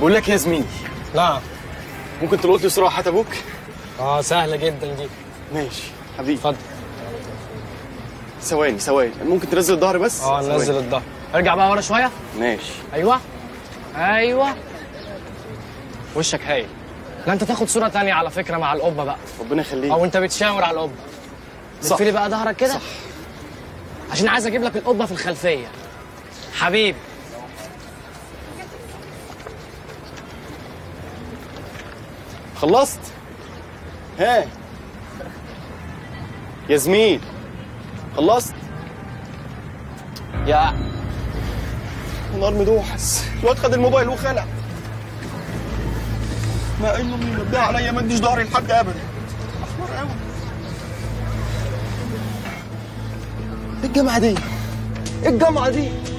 بقول لك يا زميلي لا ممكن تلقط لي صورة حتى ابوك اه سهله جدا دي ماشي حبيبي اتفضل ثواني ثواني ممكن تنزل الظهر بس اه ثواني. نزل الظهر ارجع بقى ورا شويه ماشي ايوه ايوه وشك هايل لا انت تاخد صوره تانية على فكره مع القبه بقى ربنا يخليك او انت بتشاور على القبه صح. لفلي بقى ظهرك كده صح. عشان عايز اجيب لك القبه في الخلفيه حبيبي خلصت ها يا زميل خلصت يا نار مدوحس الواد خد الموبايل وخلع ما انه منبه عليا ما اديش ظهري لحد ابدا احمر قوي ايه الجامعه دي ايه الجامعه دي